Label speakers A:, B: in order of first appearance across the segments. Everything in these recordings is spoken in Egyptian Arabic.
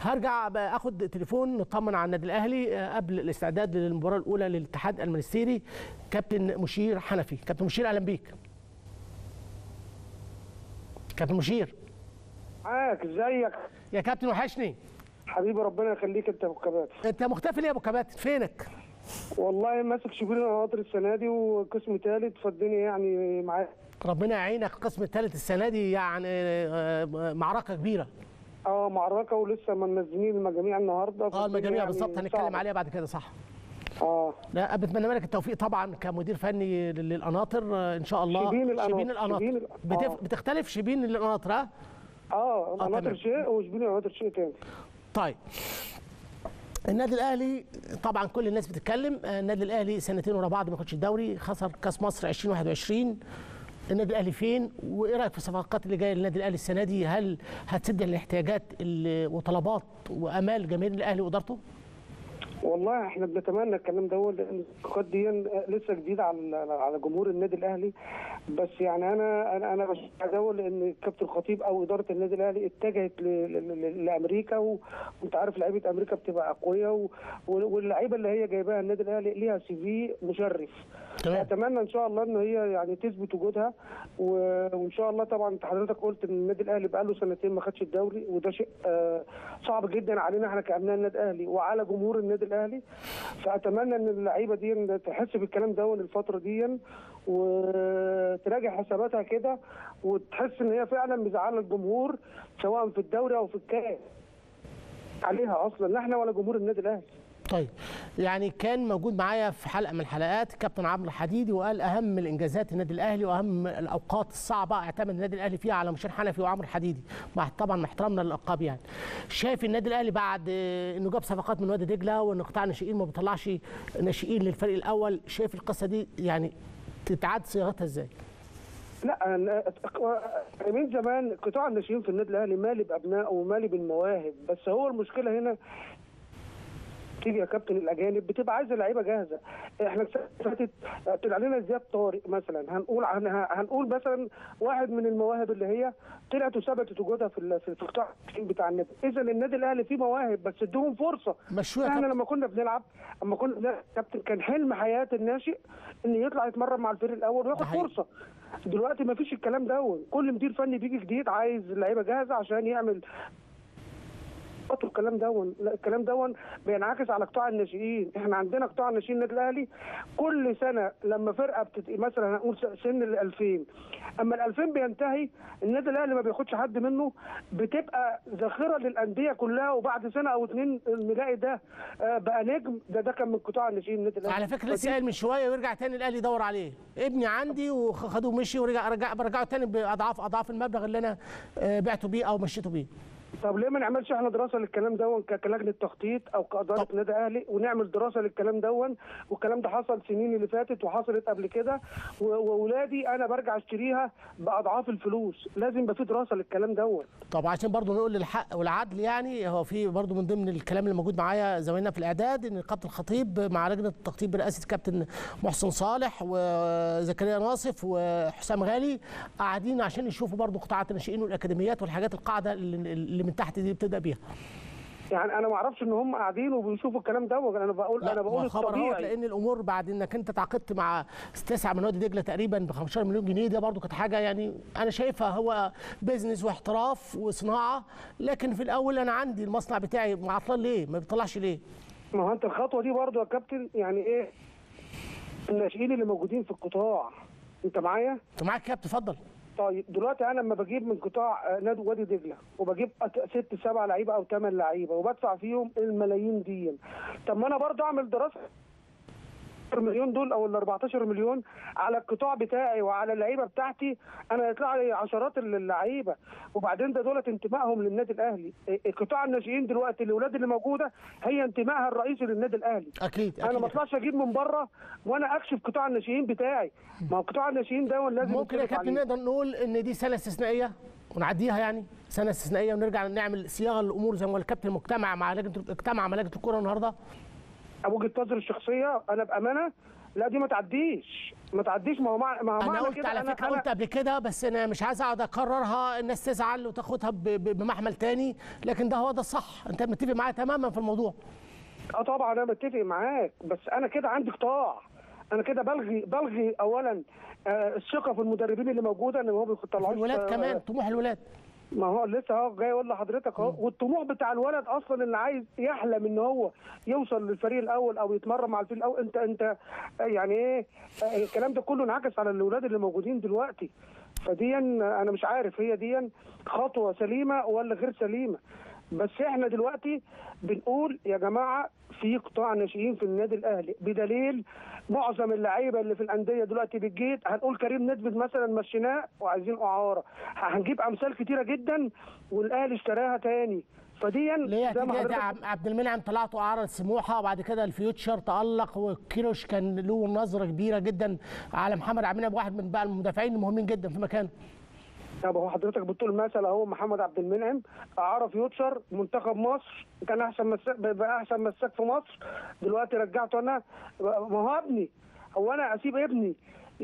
A: هرجع بقى اخد تليفون نطمن على النادي الاهلي آه، قبل الاستعداد للمباراه الاولى للاتحاد المنستيري كابتن مشير حنفي كابتن مشير اهلا بيك كابتن مشير
B: معاك ازيك
A: يا كابتن وحشني
B: حبيبي ربنا يخليك انت وكبات
A: انت مختفي ليه يا ابو كباتن فينك
B: والله ماسك شبين القطر السنه دي وقسم ثالث فالدنيا يعني معاك
A: ربنا يعينك القسم الثالث السنه دي يعني آه، معركه كبيره
B: اه معركه ولسه ما منزلين المجاميع النهارده
A: اه
B: فالدنيا
A: المجاميع
B: يعني
A: بالظبط هنتكلم
B: صعبة.
A: عليها بعد كده صح
B: اه
A: لا بتمنى لك التوفيق طبعا كمدير فني للقناطر آه، ان شاء الله
B: شبين القناطر.
A: شبين القناطر
B: شبين ال-
A: بتف...
B: آه.
A: بتختلف شبين القناطر ها
B: اه
A: تمام.
B: القناطر شيء وشبين القناطر شيء تاني
A: طيب النادي الاهلي طبعا كل الناس بتتكلم آه، النادي الاهلي سنتين ورا بعض ما خدش الدوري خسر كاس مصر 2021 النادي الاهلي فين وايه رايك في الصفقات اللي جايه للنادي الاهلي السنه دي هل هتسد الاحتياجات اللي- وطلبات وامال جماهير الاهلي وادارته
B: والله احنا بنتمنى الكلام ده لان الصفقات دي لسه جديده على على جمهور النادي الاهلي بس يعني انا انا انا بشجع ده لان الكابتن خطيب او اداره النادي الاهلي اتجهت ل- ل- ل- لامريكا و- وانت عارف لعيبه امريكا بتبقى اقوياء و- واللعيبه اللي هي جايباها النادي الاهلي ليها سي في مشرف
A: تمام.
B: اتمنى ان شاء الله ان هي يعني تثبت وجودها و- وان شاء الله طبعا انت حضرتك قلت ان النادي الاهلي بقى له سنتين ما خدش الدوري وده شيء آه، صعب جدا علينا احنا كابناء النادي الاهلي وعلى جمهور النادي الاهلي فاتمنى ان اللعيبه دي إن تحس بالكلام ده الفتره دي وتراجع حساباتها كده وتحس ان هي فعلا مزعله الجمهور سواء في الدوري او في الكاس عليها اصلا لا احنا ولا جمهور النادي الاهلي
A: طيب يعني كان موجود معايا في حلقه من الحلقات كابتن عمرو الحديدي وقال اهم الانجازات النادي الاهلي واهم الاوقات الصعبه اعتمد النادي الاهلي فيها على مشير حنفي وعمرو الحديدي مع طبعا مع احترامنا للالقاب يعني شايف النادي الاهلي بعد آه، انه جاب صفقات من وادي دجله وان قطاع الناشئين ما بيطلعش ناشئين للفريق الاول شايف القصه دي يعني تتعاد صياغتها ازاي؟
B: لا أنا- من زمان قطاع الناشئين في النادي الاهلي مالي بابنائه ومالي بالمواهب بس هو المشكله هنا تيجي يا كابتن الاجانب بتبقى عايزه لعيبه جاهزه احنا السنه اللي فاتت طلع لنا زياد طارق مثلا هنقول هن- هنقول مثلا واحد من المواهب اللي هي طلعت وثبتت وجودها في ال- في في قطاع الناشئين بتاع النادي اذا النادي الاهلي فيه مواهب بس ادوهم فرصه
A: مشوها
B: احنا
A: كابتن
B: لما كنا بنلعب اما كنا بنلعب كابتن كان حلم حياه الناشئ ان يطلع يتمرن مع الفريق الاول وياخد
A: ده حقيقي.
B: فرصه دلوقتي ما فيش الكلام ده كل مدير فني بيجي جديد عايز لعيبه جاهزه عشان يعمل خاطر الكلام دون لا الكلام دون بينعكس على قطاع الناشئين احنا عندنا قطاع الناشئين النادي الاهلي كل سنه لما فرقه بتت... مثلا هنقول س- سن ال 2000 اما ال 2000 بينتهي النادي الاهلي ما بياخدش حد منه بتبقى ذخيره للانديه كلها وبعد سنه او اتنين نلاقي ده آه، بقى نجم ده ده كان من قطاع الناشئين النادي الاهلي
A: على فكره
B: فدي-
A: لسه قايل من شويه ويرجع تاني الاهلي يدور عليه ابني عندي وخدوه مشي ورجع رجع برجعه تاني باضعاف اضعاف المبلغ اللي انا آه، بعته بيه او مشيته بيه
B: طب ليه ما نعملش احنا دراسه للكلام دون ك- كلجنه تخطيط او كاداره
A: طب.
B: نادي اهلي ونعمل دراسه للكلام دون والكلام ده حصل سنين اللي فاتت وحصلت قبل كده و- واولادي انا برجع اشتريها باضعاف الفلوس لازم يبقى في دراسه للكلام دون
A: طب عشان برضو نقول للحق والعدل يعني هو في برضو من ضمن الكلام اللي موجود معايا زمايلنا في الاعداد ان كابتن الخطيب مع لجنه التخطيط برئاسه كابتن محسن صالح وزكريا ناصف وحسام غالي قاعدين عشان يشوفوا برضو قطاعات الناشئين والاكاديميات والحاجات القاعده اللي اللي من تحت دي بتبدا بيها
B: يعني انا ما اعرفش ان هم قاعدين وبيشوفوا الكلام دون انا بقول انا بقول
A: ما خبر اهوت
B: الطبيعي
A: لان الامور بعد انك انت تعاقدت مع تسعه من وادي دجله تقريبا ب 15 مليون جنيه ده برضو كانت حاجه يعني انا شايفها هو بيزنس واحتراف وصناعه لكن في الاول انا عندي المصنع بتاعي معطل ليه؟ ما بيطلعش ليه؟
B: ما هو انت الخطوه دي برضو يا كابتن يعني ايه الناشئين اللي موجودين في القطاع انت معايا
A: انت معاك كابتن اتفضل
B: طيب دلوقتي انا لما بجيب من قطاع آه، نادي وادي دجله وبجيب أت- ست سبع لعيبه او ثمان لعيبه وبدفع فيهم الملايين دي طب ما انا برضه اعمل دراسه مليون دول او ال 14 مليون على القطاع بتاعي وعلى اللعيبه بتاعتي انا يطلع لي عشرات اللعيبه وبعدين ده دولت انتمائهم للنادي الاهلي إيه، قطاع الناشئين دلوقتي الاولاد اللي موجوده هي انتمائها الرئيسي للنادي الاهلي
A: اكيد
B: انا ما
A: اكيد
B: اطلعش اجيب من بره وانا اكشف قطاع الناشئين بتاعي ما هو قطاع الناشئين ده لازم
A: ممكن يا
B: يتصرف
A: كابتن
B: عليه.
A: نقدر نقول ان دي سنه استثنائيه ونعديها يعني سنه استثنائيه ونرجع نعمل صياغه للامور زي ما الكابتن مجتمع مع لجنه اجتمع مع لجنه الكوره النهارده
B: وجهه نظري الشخصيه انا بامانه لا دي ما تعديش ما تعديش ما هو مع... ما هو
A: انا
B: معنى
A: قلت
B: كده
A: على
B: أنا
A: فكره
B: أنا
A: قلت قبل كده بس انا مش عايز اقعد اكررها الناس تزعل وتاخدها ب- ب- بمحمل تاني لكن ده هو ده الصح انت متفق معايا تماما في الموضوع
B: اه طبعا انا متفق معاك بس انا كده عندي قطاع انا كده بلغي بلغي اولا آه الثقه في المدربين اللي موجوده ان هو
A: في
B: بيطلعوش
A: الولاد
B: آه،
A: كمان طموح الولاد
B: ما هو لسه اهو جاي اقول لحضرتك اهو والطموح بتاع الولد اصلا اللي عايز يحلم ان هو يوصل للفريق الاول او يتمرن مع الفريق الاول انت انت يعني ايه آه، الكلام ده كله انعكس على الاولاد اللي موجودين دلوقتي فدي انا مش عارف هي دي خطوه سليمه ولا غير سليمه بس احنا دلوقتي بنقول يا جماعه في قطاع ناشئين في النادي الاهلي بدليل معظم اللعيبه اللي في الانديه دلوقتي بتجيت هنقول كريم ندفد مثلا مشيناه وعايزين اعاره هنجيب امثال كتيره جدا والاهلي اشتراها تاني فدي
A: ليه
B: زي ما
A: هتيجي
B: حضرتك
A: عب- عبد المنعم طلعته اعاره سموحه وبعد كده الفيوتشر تالق وكيروش كان له نظره كبيره جدا على محمد عبد المنعم واحد من بقى المدافعين المهمين جدا في مكانه
B: طب هو حضرتك بتقول مثلا اهو محمد عبد المنعم اعاره فيوتشر منتخب مصر كان احسن مساك بقى احسن مساك في مصر دلوقتي رجعته انا ما هو ابني هو انا اسيب ابني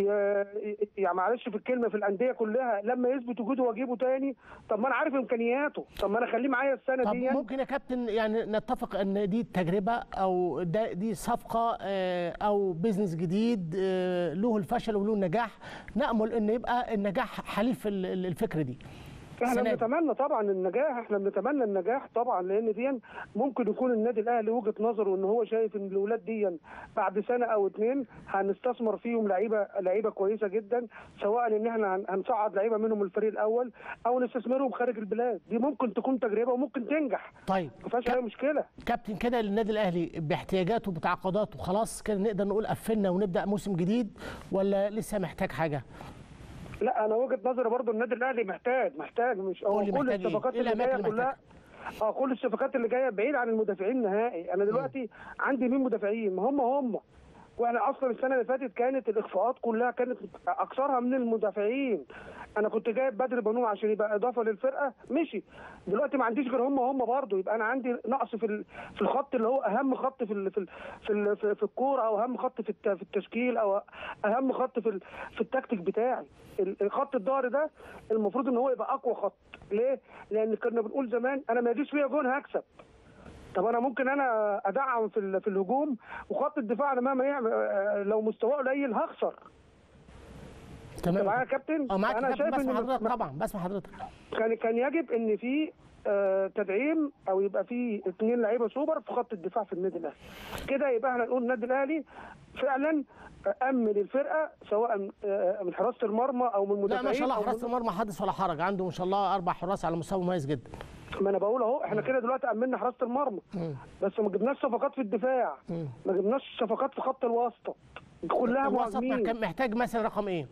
B: ي- يعني معلش في الكلمه في الانديه كلها لما يثبت وجوده واجيبه تاني طب ما انا عارف امكانياته طب ما انا اخليه معايا السنه
A: طب
B: دي
A: ممكن يا كابتن يعني نتفق ان دي تجربه او ده دي صفقه آه، او بيزنس جديد آه، له الفشل وله النجاح نامل ان يبقى النجاح حليف ال- ال- الفكره دي
B: احنا
A: السنة دي.
B: بنتمنى طبعا النجاح احنا بنتمنى النجاح طبعا لان دي ممكن يكون النادي الاهلي وجهه نظره ان هو شايف ان الاولاد دي بعد سنه او اتنين هنستثمر فيهم لعيبه لعيبه كويسه جدا سواء ان احنا هن- هنصعد لعيبه منهم الفريق الاول او نستثمرهم خارج البلاد دي ممكن تكون تجربه وممكن تنجح
A: طيب
B: ما فيهاش اي مشكله
A: كابتن كده النادي الاهلي باحتياجاته بتعاقداته خلاص كده نقدر نقول قفلنا ونبدا موسم جديد ولا لسه محتاج حاجه
B: لا انا وجهه نظري برضو النادي الاهلي محتاج محتاج مش هو
A: قول لي
B: كل
A: محتاج إيه؟
B: الصفقات
A: إيه
B: اللي
A: الأماكن
B: جايه
A: اللي
B: كلها اه كل الصفقات اللي جايه بعيد عن المدافعين نهائي انا دلوقتي عندي مين مدافعين ما هم هم واحنا اصلا السنه اللي فاتت كانت الاخفاءات كلها كانت اكثرها من المدافعين انا كنت جايب بدر بنون عشان يبقى اضافه للفرقه مشي دلوقتي ما عنديش غير هم هم برضه يبقى انا عندي نقص في ال- في الخط اللي هو اهم خط في ال- في ال- في ال- في, في الكوره او اهم خط في الت- في التشكيل او اهم خط في ال- في التكتيك بتاعي ال- الخط الظهري ده المفروض ان هو يبقى اقوى خط ليه؟ لان كنا بنقول زمان انا ما يجيش فيا جون هكسب طب انا ممكن انا ادعم في ال- في الهجوم وخط الدفاع انا مهما يعمل آه، لو مستواه قليل هخسر انت معايا يا
A: تمام
B: كابتن
A: اه معاك يا
B: انا
A: كابتن
B: شايف
A: بسمع
B: ان
A: حضرتك طبعا بسمع حضرتك
B: كان كان يجب ان في آه، تدعيم او يبقى في اثنين لعيبه سوبر في خط الدفاع في النادي الاهلي كده يبقى احنا نقول النادي الاهلي فعلا آه، امن الفرقه سواء آه، من حراسه المرمى او من
A: لا
B: المدافعين
A: ما شاء الله
B: أو من-
A: حراسه المرمى حدث ولا حرج عنده ما شاء الله اربع حراس على مستوى مميز جدا
B: ما انا بقول اهو احنا كده دلوقتي امنا حراسه المرمى بس ما جبناش صفقات في الدفاع ما جبناش صفقات في خط الوسط كلها
A: الوسط
B: مهاجمين
A: كان محتاج مثلا رقم ايه؟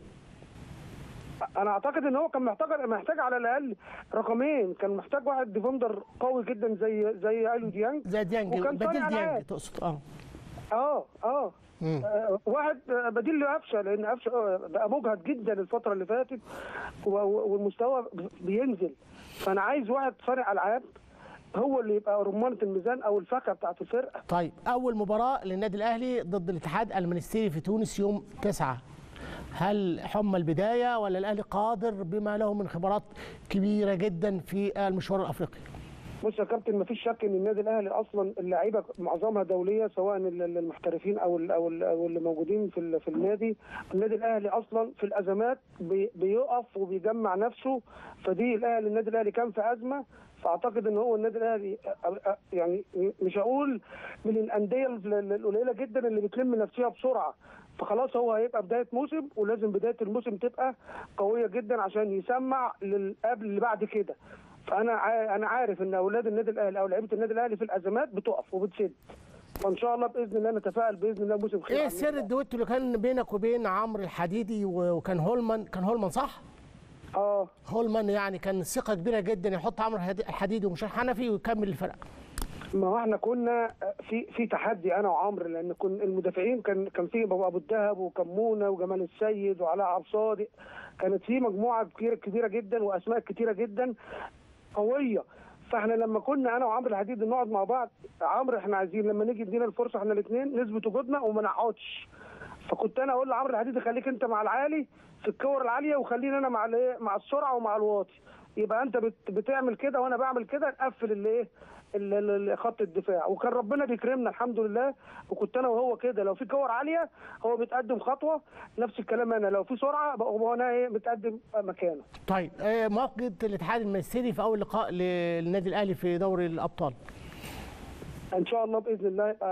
B: انا اعتقد ان هو كان محتاج محتاج على الاقل رقمين كان محتاج واحد ديفندر قوي جدا زي زي اليو ديانج
A: زي ديانج
B: وكان
A: بديل
B: صانع
A: ديانج
B: ألعاب.
A: تقصد اه
B: اه اه
A: مم.
B: آه، واحد آه، بديل لقفشه لان قفشه آه، بقى مجهد جدا الفتره اللي فاتت و- و- والمستوى بينزل فانا عايز واحد صانع العاب هو اللي يبقى رمانه الميزان او الفاكهه بتاعت الفرقه
A: طيب اول مباراه للنادي الاهلي ضد الاتحاد المنستيري في تونس يوم 9 هل حمى البدايه ولا الاهلي قادر بما له من خبرات كبيره جدا في المشوار الافريقي؟
B: بص يا كابتن مفيش شك ان النادي الاهلي اصلا اللعيبه معظمها دوليه سواء ال- ال- المحترفين او ال- او ال- او اللي موجودين في ال- في النادي النادي الاهلي اصلا في الازمات بي- بيقف وبيجمع نفسه فدي الاهلي النادي الاهلي كان في ازمه فاعتقد ان هو النادي الاهلي أ- أ- يعني مش هقول من الانديه ال- ال- القليله جدا اللي بتلم نفسها بسرعه فخلاص هو هيبقى بدايه موسم ولازم بدايه الموسم تبقى قويه جدا عشان يسمع للقبل اللي بعد كده فانا عا- انا عارف ان اولاد النادي الاهلي او لعيبه النادي الاهلي في الازمات بتقف وبتسد فان شاء الله باذن الله نتفائل باذن الله موسم خير
A: ايه
B: على
A: سر
B: النادي
A: الدويتو اللي كان بينك وبين عمرو الحديدي و- وكان هولمان كان هولمان صح؟
B: الأهلي. اه
A: هولمان يعني كان ثقه كبيره جدا يحط عمرو الهدي- الحديدي ومشان حنفي ويكمل الفرقه
B: ما هو احنا كنا في في تحدي انا وعمرو لان كن المدافعين كان كان في ابو الدهب وكمونه وجمال السيد وعلاء عبد الصادق كانت في مجموعه كبيره كبيره جدا واسماء كتيره جدا قويه فاحنا لما كنا انا وعمرو الحديد نقعد مع بعض عمرو احنا عايزين لما نيجي ادينا الفرصه احنا الاثنين نثبت وجودنا وما نقعدش فكنت انا اقول لعمرو الحديدي خليك انت مع العالي في الكور العاليه وخليني انا مع الايه مع السرعه ومع الواطي يبقى انت بت بتعمل كده وانا بعمل كده نقفل الايه ال- ال- ال- خط الدفاع وكان ربنا بيكرمنا الحمد لله وكنت انا وهو كده لو في كور عاليه هو بيتقدم خطوه نفس الكلام انا لو في سرعه بقى هو انا ايه متقدم مكانه
A: طيب آه، موقف الاتحاد المنستيري في اول لقاء للنادي الاهلي في دوري الابطال
B: ان شاء الله باذن الله يبقى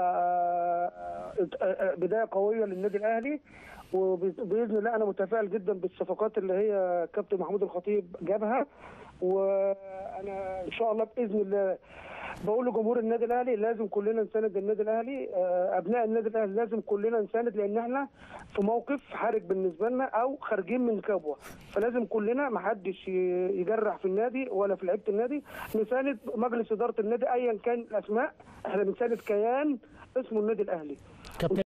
B: بدايه قويه للنادي الاهلي وباذن الله انا متفائل جدا بالصفقات اللي هي كابتن محمود الخطيب جابها وانا ان شاء الله باذن الله بقول لجمهور النادي الاهلي لازم كلنا نساند النادي الاهلي آه، ابناء النادي الاهلي لازم كلنا نساند لان احنا في موقف حرج بالنسبه لنا او خارجين من كبوه فلازم كلنا ما حدش ي- يجرح في النادي ولا في لعيبه النادي نساند مجلس اداره النادي ايا كان الاسماء احنا بنساند كيان اسمه النادي الاهلي
A: كابتن